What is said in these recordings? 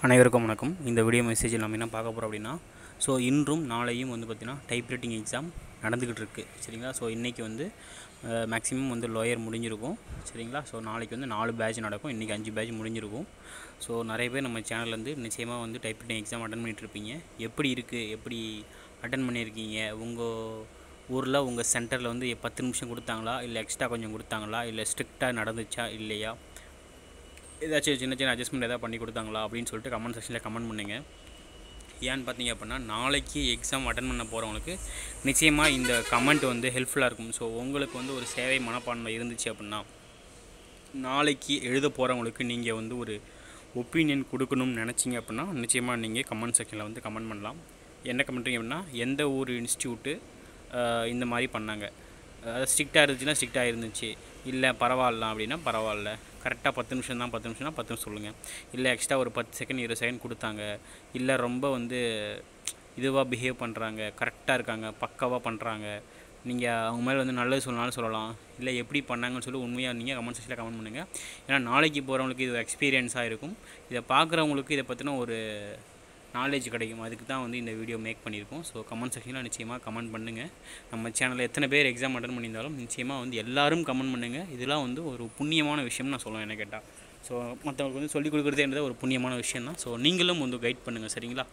அனைவருக்கும் வணக்கம் இந்த வீடியோ மெசேஜில் நம்ம என்ன பார்க்க போகிறோம் அப்படின்னா ஸோ இன்றும் நாளையும் வந்து பார்த்திங்கன்னா டைப் ரைட்டிங் எக்ஸாம் நடந்துக்கிட்டு இருக்குது சரிங்களா ஸோ இன்றைக்கி வந்து மேக்ஸிமம் வந்து லோயர் முடிஞ்சிருக்கும் சரிங்களா ஸோ நாளைக்கு வந்து நாலு பேட்ச் நடக்கும் இன்றைக்கி அஞ்சு பேட்ச் முடிஞ்சிருக்கும் ஸோ நிறைய பேர் நம்ம சேனல்லேருந்து நிச்சயமாக வந்து டைப் ரைட்டிங் எக்ஸாம் அட்டன் பண்ணிட்டு இருப்பீங்க எப்படி இருக்குது எப்படி அட்டன் பண்ணியிருக்கீங்க உங்கள் ஊரில் உங்கள் சென்டரில் வந்து பத்து நிமிஷம் கொடுத்தாங்களா இல்லை எக்ஸ்ட்ரா கொஞ்சம் கொடுத்தாங்களா இல்லை ஸ்ட்ரிக்டாக நடந்துச்சா இல்லையா ஏதாச்சும் சின்ன சின்ன அட்ஜஸ்ட்மெண்ட் எதாவது பண்ணி கொடுத்தாங்களா அப்படின்னு சொல்லிட்டு கமெண்ட் செக்ஷனில் கமெண்ட் பண்ணுங்க ஏன்னு பார்த்தீங்க அப்படின்னா நாளைக்கு எக்ஸாம் அட்டன் பண்ண போகிறவங்களுக்கு நிச்சயமாக இந்த கமெண்ட் வந்து ஹெல்ப்ஃபுல்லாக இருக்கும் ஸோ உங்களுக்கு வந்து ஒரு சேவை மனப்பான்மை இருந்துச்சு அப்படின்னா நாளைக்கு எழுத போகிறவங்களுக்கு நீங்கள் வந்து ஒரு ஒப்பீனியன் கொடுக்கணும்னு நினச்சிங்க அப்படின்னா நிச்சயமாக நீங்கள் கமெண்ட் செக்ஷனில் வந்து கமெண்ட் பண்ணலாம் என்ன கமெண்ட் அப்படின்னா எந்த ஒரு இன்ஸ்டியூட்டு இந்த மாதிரி பண்ணாங்க அதாவது ஸ்ட்ரிக்டாக இருந்துச்சுன்னா ஸ்ட்ரிக்டாக இருந்துச்சு இல்லை பரவாயில்ல அப்படின்னா பரவாயில்ல கரெக்டாக பத்து நிமிஷம் தான் பத்து நிமிஷம்னா பத்து நிமிஷம் சொல்லுங்கள் இல்லை எக்ஸ்ட்ரா ஒரு பத்து செகண்ட் இருபது செகண்ட் கொடுத்தாங்க இல்லை ரொம்ப வந்து இதுவாக பிஹேவ் பண்ணுறாங்க கரெக்டாக இருக்காங்க பக்காவாக பண்ணுறாங்க நீங்கள் அவங்க மேலே வந்து நல்லது சொல்லனாலும் சொல்லலாம் இல்லை எப்படி பண்ணாங்கன்னு சொல்லி உண்மையாக நீங்கள் கமெண்ட் செக்ஷனில் கமெண்ட் பண்ணுங்கள் ஏன்னா நாளைக்கு போகிறவங்களுக்கு இது எக்ஸ்பீரியன்ஸாக இருக்கும் இதை பார்க்குறவங்களுக்கு இதை பற்றின ஒரு நாலேஜ் கிடைக்கும் அதுக்கு தான் வந்து இந்த வீடியோ மேக் பண்ணியிருக்கோம் ஸோ கமெண்ட் செக்ஷனில் நிச்சயமாக கமெண்ட் பண்ணுங்கள் நம்ம சேனலில் எத்தனை பேர் எக்ஸாம் அட்டன் பண்ணியிருந்தாலும் நிச்சயமாக வந்து எல்லாரும் கமெண்ட் பண்ணுங்கள் இதெல்லாம் வந்து ஒரு புண்ணியமான விஷயம்னு நான் சொல்லுவேன் என்ன கேட்டால் ஸோ மற்றவங்களுக்கு வந்து சொல்லிக் கொடுக்குறதேன்றது ஒரு புண்ணியமான விஷயம் தான் ஸோ நீங்களும் வந்து கைட் பண்ணுங்கள் சரிங்களா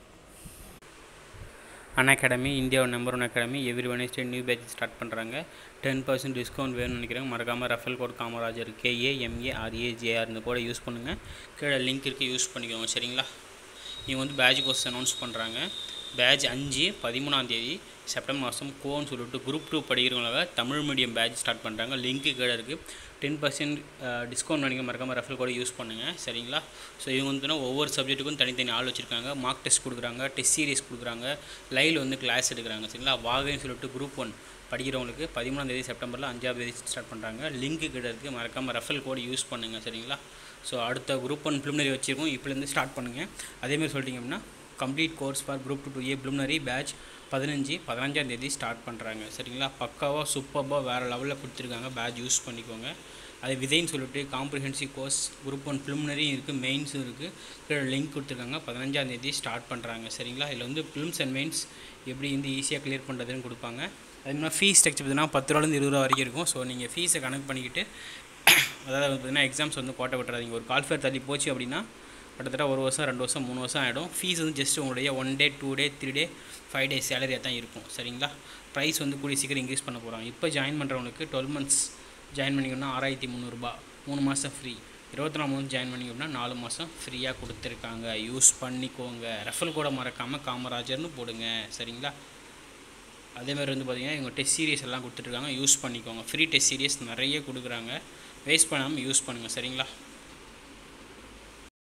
அன் அகாடமி இந்தியாவோட number one academy every Wednesday new batch start பண்ணுறாங்க டென் பர்சன்ட் டிஸ்கவுண்ட் வேணும்னு நினைக்கிறேன் மறக்காமல் referral code Kamarajar K A M A R A ஜேஆர்னு கூட யூஸ் பண்ணுங்கள் கீழே லிங்க் இருக்குது யூஸ் பண்ணிக்கோங்க சரிங்களா இவங்க வந்து பேட்ச் கோர்ஸ் அனௌன்ஸ் பண்ணுறாங்க பேட்ச் அஞ்சு பதிமூணாந்தேதி செப்டம்பர் மாதம் கோன்னு சொல்லிட்டு குரூப் டூ படிக்கிறவங்களாக தமிழ் மீடியம் பேட்ச் ஸ்டார்ட் பண்ணுறாங்க லிங்க்கு கீழே இருக்குது டென் பர்சன்ட் டிஸ்கவுண்ட் பண்ணிக்க மறக்காமல் ரெஃபர் கூட யூஸ் பண்ணுங்கள் சரிங்களா ஸோ இவங்க வந்து ஒவ்வொரு சப்ஜெக்ட்டுக்கும் தனித்தனி ஆள் வச்சுருக்காங்க மார்க் டெஸ்ட் கொடுக்குறாங்க டெஸ்ட் சீரிஸ் கொடுக்குறாங்க லைவில் வந்து கிளாஸ் எடுக்கிறாங்க சரிங்களா வாகைன்னு சொல்லிட்டு குரூப் ஒன் படிக்கிறவங்களுக்கு பதிமூணாந்தேதி செப்டம்பரில் அஞ்சாவது தேதி ஸ்டார்ட் பண்ணுறாங்க லிங்க்கு கிட்ட இருக்குது மறக்காமல் ரெஃபல் கோடு யூஸ் பண்ணுங்கள் சரிங்களா ஸோ அடுத்த குரூப் ஒன் ப்ளிமினரி வச்சுருக்கோம் இப்போலேருந்து ஸ்டார்ட் பண்ணுங்கள் அதேமாதிரி சொல்லிட்டிங்க அப்படின்னா complete course for group two two A preliminary batch பதினஞ்சு பதினஞ்சாம் தேதி ஸ்டார்ட் பண்ணுறாங்க சரிங்களா பக்காவாக சூப்பராக வேறு லெவலில் கொடுத்துருக்காங்க பேட்ச் யூஸ் பண்ணிக்கோங்க அது விதைன்னு சொல்லிட்டு காம்ப்ரிஹென்சிவ் கோர்ஸ் குரூப் ஒன் ப்ளிமினரியும் இருக்குது மெயின்ஸும் இருக்குது கீழே லிங்க் கொடுத்துருக்காங்க பதினஞ்சாம் தேதி ஸ்டார்ட் பண்ணுறாங்க சரிங்களா இதில் வந்து ப்ளிம்ஸ் அண்ட் மெயின்ஸ் எப்படி வந்து ஈஸியாக கிளியர் பண்ணுறதுன்னு கொடுப்பாங்க அது மாதிரி ஃபீஸ் ஸ்ட்ரக்சர் பார்த்தீங்கன்னா பத்து ரூபாலேருந்து இருபது ரூபா வரைக்கும் இருக்கும் ஸோ நீங்கள் ஃபீஸை கணக்கு பண்ணிக்கிட்டு அதாவது பார்த்தீங்கன்னா எக்ஸாம்ஸ் வந்து கோட்டை விட்டுறாதீங்க ஒரு கால்ஃபேர் தள்ளி போச்சு அப்படின்னா கிட்டத்தட்ட ஒரு வருஷம் ரெண்டு வருஷம் மூணு வருஷம் ஆகிடும் ஃபீஸ் வந்து ஜஸ்ட் உங்களுடைய one day two day three day five day சேலரியாக தான் இருக்கும் சரிங்களா ப்ரைஸ் வந்து கூடிய சீக்கிரம் இன்க்ரீஸ் பண்ண போகிறாங்க இப்போ ஜாயின் பண்ணுறவங்களுக்கு டுவெல் மந்த்ஸ் ஜாயின் பண்ணிக்கணும்னா ஆறாயிரத்தி முந்நூறுரூபா மூணு மாதம் ஃப்ரீ இருபத்தி நாலு மந்த் ஜாயின் பண்ணிக்கணும்னா நாலு மாதம் ஃப்ரீயாக கொடுத்துருக்காங்க யூஸ் பண்ணிக்கோங்க ரெஃபல் கூட மறக்காமல் காமராஜர்னு போடுங்க சரிங்களா அதேமாதிரி வந்து பார்த்திங்கன்னா இவங்க டெஸ்ட் சீரியஸ் எல்லாம் கொடுத்துட்ருக்காங்க யூஸ் பண்ணிக்கோங்க ஃப்ரீ டெஸ்ட் சீரியஸ் நிறைய கொடுக்குறாங்க வேஸ்ட் பண்ணாமல் யூஸ் பண்ணுங்கள் சரிங்களா